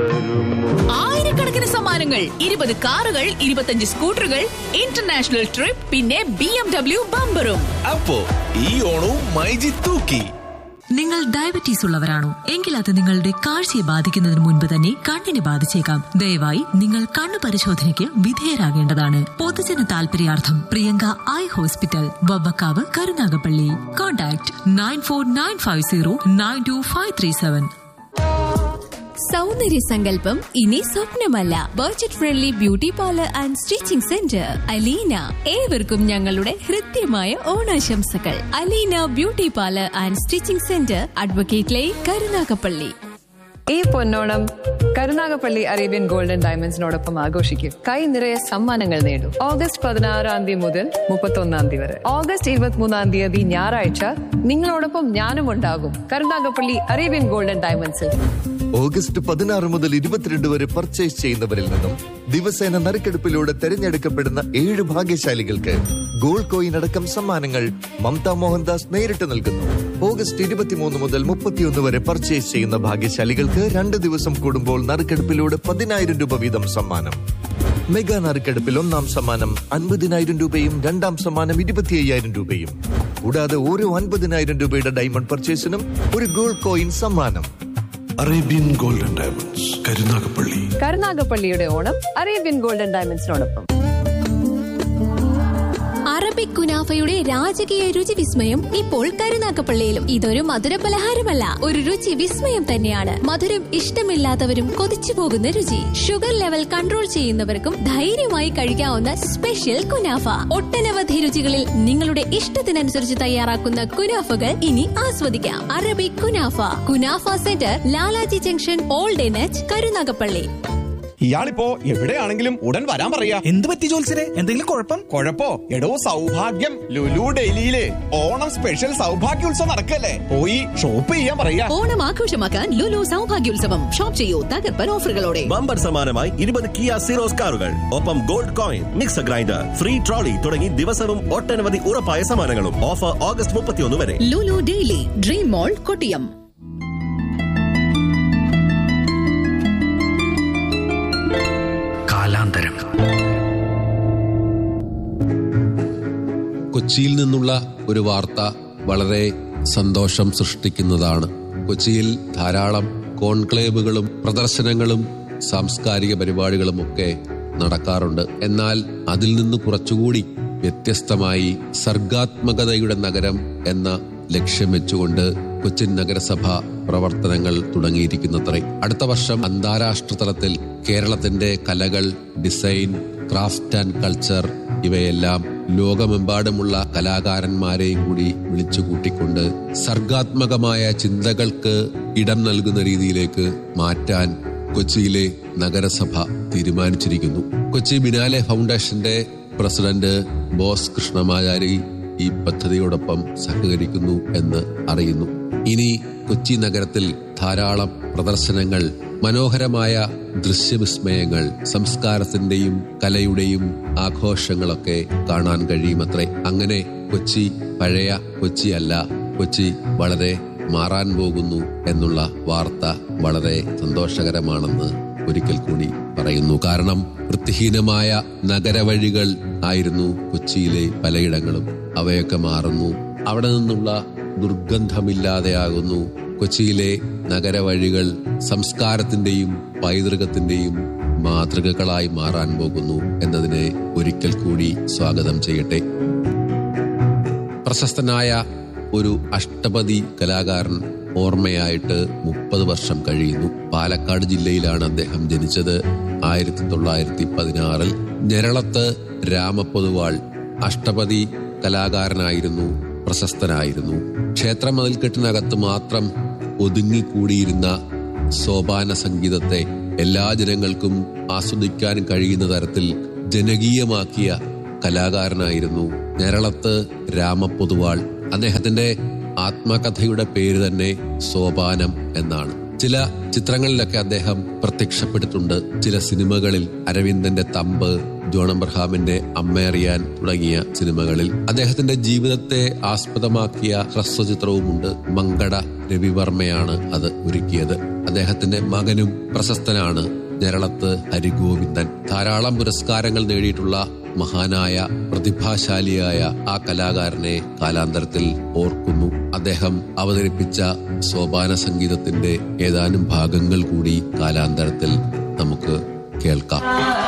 വരുമോ ആയിരക്കണക്കിന് സമ്മാനങ്ങൾ ഇരുപത് കാറുകൾ ഇരുപത്തഞ്ച് സ്കൂട്ടറുകൾ ഇന്റർനാഷണൽ ട്രിപ്പ് പിന്നെ ബി എം ഡബ്ല്യു ബമ്പറും അപ്പോ ഈ ഓണവും മൈജി തൂക്കി നിങ്ങൾ ഡയബറ്റീസ് ഉള്ളവരാണോ എങ്കിൽ അത് നിങ്ങളുടെ കാഴ്ചയെ ബാധിക്കുന്നതിന് മുൻപ് തന്നെ കണ്ണിനെ ബാധിച്ചേക്കാം ദയവായി നിങ്ങൾ കണ്ണു പരിശോധനയ്ക്ക് വിധേയരാകേണ്ടതാണ് പൊതുജന താൽപര്യാർത്ഥം Priyanka eye hospital Vavvakkavu Karunagappally contact nine four nine five zero nine two five three seven സൗന്ദര്യ സങ്കല്പം ഇനി സ്വപ്നമല്ല budget friendly beauty parlour and stitching centre Aleena ഏവർക്കും ഞങ്ങളുടെ ഹൃദ്യമായ ഓണാശംസകൾ Aleena beauty parlour and stitching centre advocate line Karunagappally ഈ പൊന്നോണം കരുനാഗപ്പള്ളി അറേബ്യൻ ഗോൾഡൻ ഡയമണ്ട്സിനോടൊപ്പം ആഘോഷിക്കും കൈ നിറയെ സമ്മാനങ്ങൾ നേടും ഓഗസ്റ്റ് പതിനാറാം തീയതി മുതൽ മുപ്പത്തൊന്നാം തീയതി വരെ ഓഗസ്റ്റ് ഇരുപത്തിമൂന്നാം തീയതി ഞായറാഴ്ച നിങ്ങളോടൊപ്പം ഞാനും ഉണ്ടാകും കരുനാഗപ്പള്ളി അറേബ്യൻ ഗോൾഡൻ ഡയമണ്ട്സിൽ ഓഗസ്റ്റ് പതിനാറ് മുതൽ ഇരുപത്തിരണ്ട് വരെ പർച്ചേസ് ചെയ്യുന്നവരിൽ നിന്നും ദിവസേന നറുക്കെടുപ്പിലൂടെ തെരഞ്ഞെടുക്കപ്പെടുന്ന ഏഴ് ഭാഗ്യശാലികൾക്ക് ഗോൾഡ് കോയിൻ അടക്കം സമ്മാനങ്ങൾ മമത മോഹൻദാസ് നേരിട്ട് നൽകുന്നു ഓഗസ്റ്റ് ഇരുപത്തിമൂന്ന് മുതൽ മുപ്പത്തിയൊന്ന് വരെ പർച്ചേസ് ചെയ്യുന്ന ഭാഗ്യശാലികൾക്ക് രണ്ട് ദിവസം കൂടുമ്പോൾ നറുക്കെടുപ്പിലൂടെ പതിനായിരം രൂപ വീതം സമ്മാനം മെഗാ നറുക്കെടുപ്പിൽ ഒന്നാം സമ്മാനം അൻപതിനായിരം രൂപയും രണ്ടാം സമ്മാനം ഇരുപത്തി അയ്യായിരം രൂപയും കൂടാതെ ഓരോ അൻപതിനായിരം രൂപയുടെ ഡയമണ്ട് പർച്ചേസിനും ഒരു ഗോൾഡ് കോയിൻ സമ്മാനം അറേബ്യൻ ഗോൾഡൻ ഡയമണ്ട്സ് കരുനാഗപ്പള്ളി കരുനാഗപ്പള്ളിയുടെ ഓണം അറേബ്യൻ ഗോൾഡൻ ഡയമണ്ട്സിനോടൊപ്പം അറബിക് കുനാഫയുടെ രാജകീയ രുചി വിസ്മയം ഇപ്പോൾ കരുനാഗപ്പള്ളിയിലും ഇതൊരു മധുര പലഹാരമല്ല ഒരു രുചി വിസ്മയം തന്നെയാണ് മധുരം ഇഷ്ടമില്ലാത്തവരും കൊതിച്ചു പോകുന്ന രുചി ഷുഗർ ലെവൽ കൺട്രോൾ ചെയ്യുന്നവർക്കും ധൈര്യമായി കഴിക്കാവുന്ന സ്പെഷ്യൽ കുനാഫ ഒട്ടനവധി രുചികളിൽ നിങ്ങളുടെ ഇഷ്ടത്തിനനുസരിച്ച് തയ്യാറാക്കുന്ന കുനാഫകൾ ഇനി ആസ്വദിക്കാം Arabic kunafa kunafa centre Lalaji junction old എനച്ച് കരുനാഗപ്പള്ളി ഇയാളിപ്പോ എവിടെയാണെങ്കിലും ഉടൻ വരാൻ പറയാ എന്ത് പറ്റി ജോത്സരെ എന്തെങ്കിലും കുഴപ്പം കൊഴപ്പോ എടോ സൗഭാഗ്യം ലുലു ഡൽഹിയില് ഓണം സ്പെഷ്യൽ സൗഭാഗ്യോത്സവം നടക്കല്ലേ പോയി ഷോപ്പ് ചെയ്യാൻ പറയാ ഓണം ആഘോഷമാക്കാൻ ലുലു സൗഭാഗ്യോത്സവം ഷോപ്പ് ചെയ്യൂ തകർപ്പൻ ഓഫറുകളോടെ ബമ്പർ സമ്മാനമായി ഇരുപത് കിയ സീറോസ് കാറുകൾ ഒപ്പം gold coin mixer grinder free trolley തുടങ്ങി ദിവസവും ഒട്ടനവധി ഉറപ്പായ സമ്മാനങ്ങളും ഓഫർ ഓഗസ്റ്റ് മുപ്പത്തിയൊന്ന് വരെ Lulu daily dream mall Kottiyam കാലാന്തരം കൊച്ചിയിൽ നിന്നുള്ള ഒരു വാർത്ത വളരെ സന്തോഷം സൃഷ്ടിക്കുന്നതാണ് കൊച്ചിയിൽ ധാരാളം കോൺക്ലേവുകളും പ്രദർശനങ്ങളും സാംസ്കാരിക പരിപാടികളും ഒക്കെ നടക്കാറുണ്ട് എന്നാൽ അതിൽ നിന്ന് കുറച്ചുകൂടി വ്യത്യസ്തമായി സർഗാത്മകതയുടെ നഗരം എന്ന ലക്ഷ്യം വെച്ചുകൊണ്ട് കൊച്ചിൻ നഗരസഭ പ്രവർത്തനങ്ങൾ തുടങ്ങിയിരിക്കുന്നത്രേ അടുത്ത വർഷം അന്താരാഷ്ട്ര തലത്തിൽ കേരളത്തിന്റെ കലകൾ ഡിസൈൻ ക്രാഫ്റ്റ് ആൻഡ് കൾച്ചർ ഇവയെല്ലാം ലോകമെമ്പാടുമുള്ള കലാകാരന്മാരെയും കൂടി വിളിച്ചു കൂട്ടിക്കൊണ്ട് സർഗാത്മകമായ ചിന്തകൾക്ക് ഇടം നൽകുന്ന രീതിയിലേക്ക് മാറ്റാൻ കൊച്ചിയിലെ നഗരസഭ തീരുമാനിച്ചിരിക്കുന്നു കൊച്ചി ബിനാലെ ഫൗണ്ടേഷന്റെ പ്രസിഡന്റ് ബോസ് കൃഷ്ണമാചാരി ഈ പദ്ധതിയോടൊപ്പം സഹകരിക്കുന്നു എന്ന് അറിയുന്നു ഇനി കൊച്ചി നഗരത്തിൽ ധാരാളം പ്രദർശനങ്ങൾ മനോഹരമായ ദൃശ്യവിസ്മയങ്ങൾ സംസ്കാരത്തിന്റെയും കലയുടെയും ആഘോഷങ്ങളൊക്കെ കാണാൻ കഴിയുമത്രേ അങ്ങനെ കൊച്ചി പഴയ കൊച്ചിയല്ല കൊച്ചി വളരെ മാറാൻ പോകുന്നു എന്നുള്ള വാർത്ത വളരെ സന്തോഷകരമാണെന്ന് ഒരിക്കൽ കൂടി പറയുന്നു കാരണം വൃത്തിഹീനമായ നഗരവഴികൾ ആയിരുന്നു കൊച്ചിയിലെ പലയിടങ്ങളും അവയൊക്കെ മാറുന്നു അവിടെ നിന്നുള്ള ദുർഗന്ധമില്ലാതെയാകുന്നു കൊച്ചിയിലെ നഗരവഴികൾ സംസ്കാരത്തിന്റെയും പൈതൃകത്തിന്റെയും മാതൃകകളായി മാറാൻ പോകുന്നു എന്നതിനെ ഒരിക്കൽ കൂടി സ്വാഗതം ചെയ്യട്ടെ പ്രശസ്തനായ ഒരു അഷ്ടപതി കലാകാരൻ ഓർമ്മയായിട്ട് മുപ്പത് വർഷം കഴിയുന്നു പാലക്കാട് ജില്ലയിലാണ് അദ്ദേഹം ജനിച്ചത് ആയിരത്തി തൊള്ളായിരത്തി പതിനാറിൽ ഞെരളത്ത് രാമപ്പൊതുവാൾ അഷ്ടപതി കലാകാരനായിരുന്നു പ്രശസ്തനായിരുന്നു ക്ഷേത്ര മതിൽക്കെട്ടിനകത്ത് മാത്രം ഒതുങ്ങിക്കൂടിയിരുന്ന സോപാന സംഗീതത്തെ എല്ലാ ജനങ്ങൾക്കും ആസ്വദിക്കാൻ കഴിയുന്ന തരത്തിൽ ജനകീയമാക്കിയ കലാകാരനായിരുന്നു ഞരളത്ത് രാമപ്പൊതുവാൾ അദ്ദേഹത്തിന്റെ ആത്മകഥയുടെ പേര് തന്നെ സോപാനം എന്നാണ് ചില ചിത്രങ്ങളിലൊക്കെ അദ്ദേഹം പ്രത്യക്ഷപ്പെട്ടിട്ടുണ്ട് ചില സിനിമകളിൽ അരവിന്ദന്റെ തമ്പ് ജോൺ അബ്രഹാമിന്റെ അമ്മയറിയാൻ തുടങ്ങിയ സിനിമകളിൽ അദ്ദേഹത്തിന്റെ ജീവിതത്തെ ആസ്പദമാക്കിയ ഹ്രസ്വചിത്രവുമുണ്ട് മങ്കട രവിവർമ്മയാണ് അത് ഒരുക്കിയത് അദ്ദേഹത്തിന്റെ മകനും പ്രശസ്തനാണ് ഞരളത്ത് ഹരിഗോവിന്ദൻ ധാരാളം പുരസ്കാരങ്ങൾ നേടിയിട്ടുള്ള മഹാനായ പ്രതിഭാശാലിയായ ആ കലാകാരനെ കാലാന്തരത്തിൽ ഓർക്കുന്നു അദ്ദേഹം അവതരിപ്പിച്ച സോപാന സംഗീതത്തിന്റെ ഏതാനും ഭാഗങ്ങൾ കൂടി കാലാന്തരത്തിൽ നമുക്ക് കേൾക്കാം